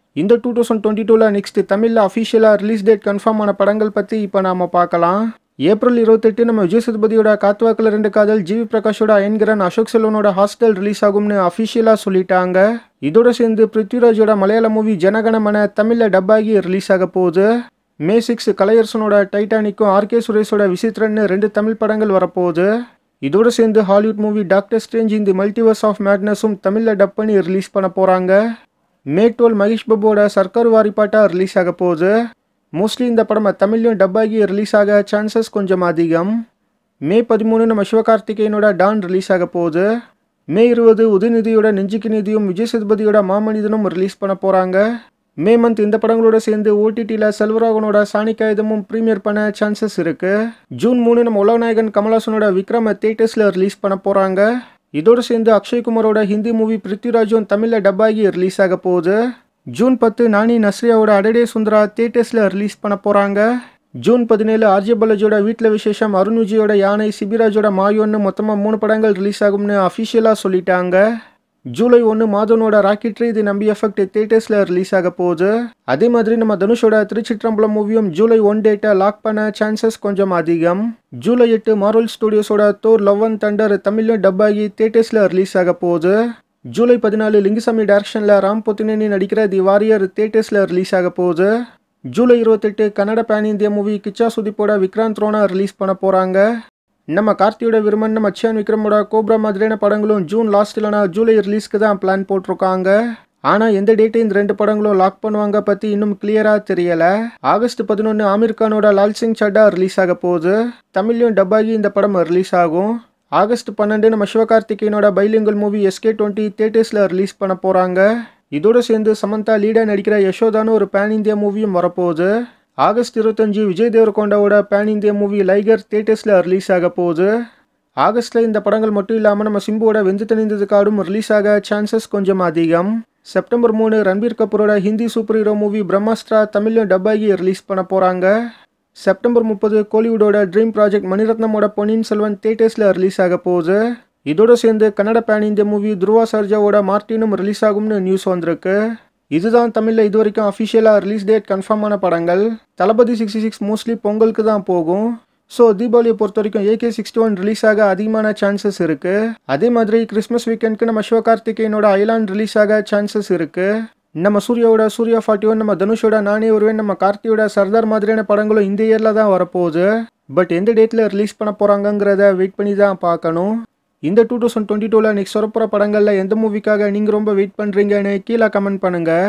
இந்த two thousand twenty டூவில் next தமிழில் அஃபிஷியலாக ரிலீஸ் டேட் கன்ஃபார்ம் ஆன படங்கள் பற்றி இப்போ நாம பார்க்கலாம் ஏப்ரல் இருபத்தெட்டு நம்ம விஜய் சேதுபதியோட காத்துவாக்கில் ரெண்டு காதல் ஜிவி பிரகாஷோட அயன்கிரன் அசோக் செல்வனோட ஹாஸ்டல் ரிலீஸ் ஆகும்னு அஃபிஷியலாக சொல்லிட்டாங்க இதோட சேர்ந்து பிருத்விராஜோட மலையாள மூவி ஜனகணமன தமிழில் டப்பாகி ரிலீஸ் ஆக போகுது மே சிக்ஸ் கலையரசனோட டைட்டானிக்கும் ஆர்கே சுரேஷோட விசித்திரன்னு ரெண்டு தமிழ் படங்கள் வரப்போகுது இதோட சேர்ந்து ஹாலிவுட் மூவி டாக்டர் ஸ்ட்ரேஞ்ச் இந்த மல்டிவர்ஸ் ஆஃப் மேட்னஸும் தமிழில் டப் பண்ணி ரிலீஸ் பண்ண போகிறாங்க மே டுவெல் மகேஷ் பாபுவோட சர்க்கார் வாரிப்பாட்டா ரிலீஸ் ஆக போகுது மோஸ்ட்லி இந்த படம் தமிழ்லையும் டப்பாகி ரிலீஸ் ஆக சான்சஸ் கொஞ்சம் அதிகம் மே பதிமூணு நம்ம சிவகார்த்திகேயனோட டான் ரிலீஸ் ஆக போகுது மே இருபது உதயநிதியோட நெஞ்சுக்கு நிதியும் விஜய் சேதுபதியோட மாமனிதனும் ரிலீஸ் பண்ண போகிறாங்க மே மந்த் இந்த படங்களோட சேர்ந்து ஓடிடியில் செல்வராகனோட சாணிக்காயுதமும் ப்ரீமியர் பண்ண சான்சஸ் இருக்கு ஜூன் மூணு நம்ம உலகநாயகன் கமலாசனோட விக்ரம தேட்டர்ஸில் ரிலீஸ் பண்ண போகிறாங்க இதோடு சேர்ந்து அக்ஷய்குமாரோட ஹிந்தி மூவி பிருத்விராஜும் தமிழில் டப்பாகி ரிலீஸ் ஆக போகுது ஜூன் பத்து நானி நஸ்ரியாவோட அடடே சுந்தரா தேட்டர்ஸில் ரிலீஸ் பண்ண போகிறாங்க ஜூன் பதினேழு ஆர்ஜே பாலாஜியோட வீட்டில் விசேஷம் அருண் விஜயோட யானை சிபிராஜோட மாயோன்னு மொத்தமாக மூணு படங்கள் ரிலீஸ் ஆகும்னு அஃபிஷியலாக சொல்லிட்டாங்க ஜூலை ஒன்று மாதவனோட ராக்கெட்ரி இது நம்பி எஃபெக்ட் தேட்டர்ஸில் ரிலீஸ் ஆக போகுது அதே மாதிரி நம்ம தனுஷோட திருச்சிற்றம்பலம் மூவியும் ஜூலை ஒன் டேட்டை லாக் பண்ண சான்சஸ் கொஞ்சம் அதிகம் ஜூலை எட்டு மார்வல் ஸ்டுடியோஸோட தோர் லவ் அண்ட் தண்டர் தமிழ்லையும் டப்பாகி தேட்டர்ஸில் ரிலீஸ் ஆக போகுது ஜூலை பதினாலு லிங்குசாமி டைரக்ஷனில் ராம் பொத்தினேனி நடிக்கிற தி வாரியர் தேட்டர்ஸில் ரிலீஸ் ஆக போகுது ஜூலை இருபத்தெட்டு கன்னட பேன் இந்திய மூவி கிச்சா சுதிப்போட விக்ராந்த் ரோனா ரிலீஸ் பண்ண போகிறாங்க நம்ம கார்த்தியோட விருமன் நம்ம அச்சியான் விக்ரமோட கோப்ரா மாதிரியான படங்களும் ஜூன் லாஸ்ட் இல்லைனா ஜூலை ரிலீஸ்க்கு தான் பிளான் போட்டிருக்காங்க ஆனால் எந்த டேட்டு இந்த ரெண்டு படங்களும் லாக் பண்ணுவாங்க பற்றி இன்னும் கிளியராக தெரியல ஆகஸ்ட் பதினொன்று ஆமீர் கானோட லால் சிங் சட்டா ரிலீஸ் ஆக போகுது தமிழ்லையும் டப்பாகி இந்த படம் ரிலீஸ் ஆகும் ஆகஸ்ட் பன்னெண்டு நம்ம சிவகார்த்திகேயனோட பைலிங்கல் மூவி எஸ்கே டுவெண்ட்டி தேட்டர்ஸில் ரிலீஸ் பண்ண போகிறாங்க இதோட சேர்ந்து சமந்தா லீடாக நடிக்கிற யசோதான்னு ஒரு பேன் இந்தியா மூவியும் வரப்போகுது ஆகஸ்ட் இருபத்தஞ்சு விஜய் தேவரகொண்டாவோட பேன் இந்தியா மூவி லைகர் தேட்டர்ஸில் ரிலீஸ் ஆக போகுது ஆகஸ்ட்டில் இந்த படங்கள் மட்டும் இல்லாமல் நம்ம சிம்புவோட வெந்து தணிந்தது காடும் ரிலீஸ் ஆக சான்சஸ் கொஞ்சம் அதிகம் செப்டம்பர் மூணு ரன்பீர் கபூரோட Hindi super hero movie Brahmastra தமிழ்லையும் டப்பாகி ரிலீஸ் பண்ண போகிறாங்க செப்டம்பர் முப்பது கோலிவுட்டோட ட்ரீம் ப்ராஜெக்ட் மணிரத்னமோட பொன்னியின் செல்வன் தேட்டர்ஸில் ரிலீஸ் ஆக போகுது இதோட சேர்ந்து கன்னட பேன் இந்திய மூவி துருவா சர்ஜாவோட மார்டினும் ரிலீஸ் ஆகும்னு நியூஸ் வந்திருக்கு இதுதான் தமிழில் இது வரைக்கும் அஃபிஷியலாக ரிலீஸ் டேட் கன்ஃபார்ம் ஆன படங்கள் தளபதி சிக்ஸ்டி சிக்ஸ் மோஸ்ட்லி பொங்கலுக்கு தான் போகும் ஸோ தீபாவளியை பொறுத்த வரைக்கும் ஏகே சிக்ஸ்டி ஒன் ரிலீஸ் ஆக அதிகமான சான்சஸ் இருக்கு அதே மாதிரி கிறிஸ்மஸ் வீக்கெண்ட்க்கு நம்ம சிவகார்த்திகேயனோட ஐலாண்ட் ரிலீஸ் ஆக சான்சஸ் இருக்கு நம்ம சூர்யாவோட சூர்யா ஃபார்ட்டி ஒன் நம்ம தனுஷோட நானே வருவேன் நம்ம கார்த்தியோட சர்தார் மாதிரியான படங்களும் இந்த இயரில் தான் வரப்போகுது பட் எந்த டேட்டில் ரிலீஸ் பண்ண போகிறாங்கங்கிறத வெயிட் பண்ணி தான் பார்க்கணும் இந்த டூ தௌசண்ட் டுவெண்ட்டி டூவில் நெக்ஸ்ட் வரப்போகிற படங்களில் எந்த மூவிக்காக நீங்கள் ரொம்ப வெயிட் பண்ணுறீங்கன்னு கீழே கமெண்ட் பண்ணுங்கள்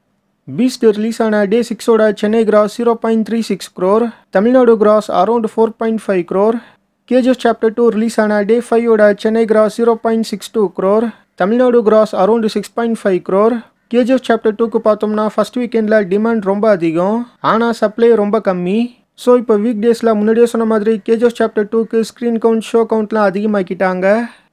பீஸ்ட் ரிலீஸ் ஆன டே சிக்ஸோட Chennai gross zero point three six crore Tamil Nadu gross around four point five crore KGF chapter two release ஆன டே ஃபைவோட Chennai gross zero point six two crore Tamil Nadu gross around six point five crore KGF chapter டூக்கு பார்த்தோம்னா first வீக்கெண்டில் demand ரொம்ப அதிகம் ஆனால் சப்ளை ரொம்ப கம்மி ஸோ இப்போ வீக் டேஸில் முன்னாடியே சொன்ன மாதிரி கேஜிஎஃப் சாப்டர் டூக்கு ஸ்க்ரீன் கவுண்ட் ஷோ கவுண்ட்லாம் அதிகமாக்கிட்டாங்க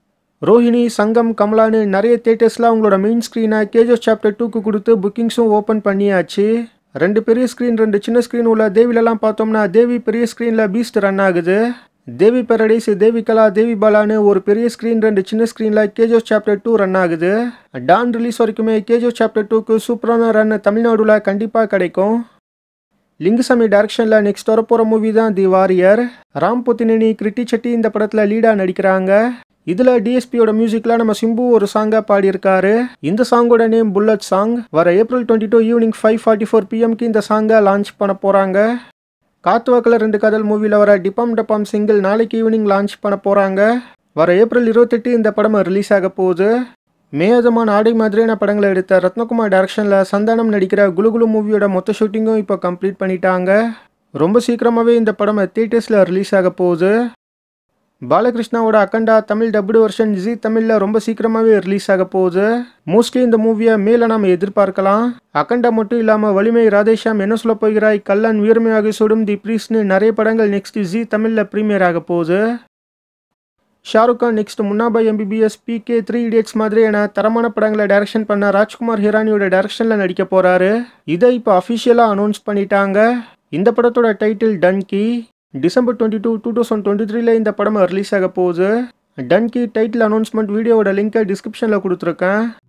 ரோஹிணி சங்கம் கமலான்னு நிறைய தேட்டர்ஸில் அவங்களோட மெயின் ஸ்க்ரீனை கேஜிஎஃப் சாப்டர் டூக்கு கொடுத்து புக்கிங்ஸும் ஓப்பன் பண்ணியாச்சு ரெண்டு பெரிய ஸ்க்ரீன் ரெண்டு சின்ன ஸ்க்ரீன் உள்ள தேவிலலாம் பார்த்தோம்னா தேவி பெரிய ஸ்க்ரீனில் பீஸ்ட் ரன் ஆகுது தேவி பேரடைஸ் தேவி கலா தேவி பாலான்னு ஒரு பெரிய ஸ்க்ரீன் ரெண்டு சின்ன ஸ்க்ரீனில் கேஜிஎஃப் சாப்டர் டூ ரன் ஆகுது டான் ரிலீஸ் வரைக்குமே கேஜிஎஃப் சாப்டர் டூக்கு சூப்பரான ரன் தமிழ்நாடுல கண்டிப்பாக கிடைக்கும் லிங்குசாமி டைரக்ஷனில் நெக்ஸ்ட் வரப்போகிற மூவி தான் தி வாரியர் ராம் பொத்தினேனி கிருட்டி செட்டி இந்த படத்தில் லீடாக நடிக்கிறாங்க இதில் டிஎஸ்பியோட மியூசிக்கில் நம்ம சிம்பு ஒரு சாங்காக பாடியிருக்காரு இந்த சாங்கோட நேம் புல்லட் சாங் வர April twenty two evening five forty four பிஎம்க்கு இந்த சாங்கை லான்ச் பண்ண போகிறாங்க காத்துவாக்கில் ரெண்டு கதல் மூவியில் வர டிபாம் டப்பாம் சிங்கிள் நாளைக்கு ஈவினிங் லான்ச் பண்ண போகிறாங்க வர ஏப்ரல் இருபத்தெட்டு இந்த படம் ரிலீஸ் ஆக போகுது மேயதமான ஆடை மாதிரியான படங்களை எடுத்த ரத்னகுமார் டைரக்ஷனில் சந்தானம் நடிக்கிற குலுகுலு மூவியோட மொத்த ஷூட்டிங்கும் இப்போ கம்ப்ளீட் பண்ணிட்டாங்க ரொம்ப சீக்கிரமாகவே இந்த படம் தேட்டர்ஸில் ரிலீஸ் ஆக போகுது பாலகிருஷ்ணாவோட அக்கண்டா தமிழ் டபுள் வெர்ஷன் ஜி தமிழில் ரொம்ப சீக்கிரமாகவே ரிலீஸ் ஆக போகுது மோஸ்ட்லி இந்த மூவியை மேலே நாம் எதிர்பார்க்கலாம் அக்கண்டா மட்டும் இல்லாமல் வலிமை ராதேஷாம் என்ன சொல்ல போகிறாய் கல்லன் வீரமையாக சுடும் தி ப்ரீஸ்னு நிறைய படங்கள் நெக்ஸ்ட் ஜி தமிழில் ப்ரீமியர் ஆக போகுது Shahrukh Khan next Munnabhai MBBS PK three idiots மாதிரியான தரமான படங்களை டைரக்ஷன் பண்ண ராஜ்குமார் ஹிரானியோட டைரக்ஷனில் நடிக்க போகிறாரு இதை இப்போ அஃபிஷியலாக அனௌன்ஸ் பண்ணிட்டாங்க இந்த படத்தோட title Dunki December twenty two two thousand twenty த்ரீல இந்த படம் ரிலீஸ் ஆக போகுது டன்கி டைட்டில் அனௌன்ஸ்மெண்ட் வீடியோவோட லிங்கை டிஸ்கிரிப்ஷனில் கொடுத்துருக்கேன்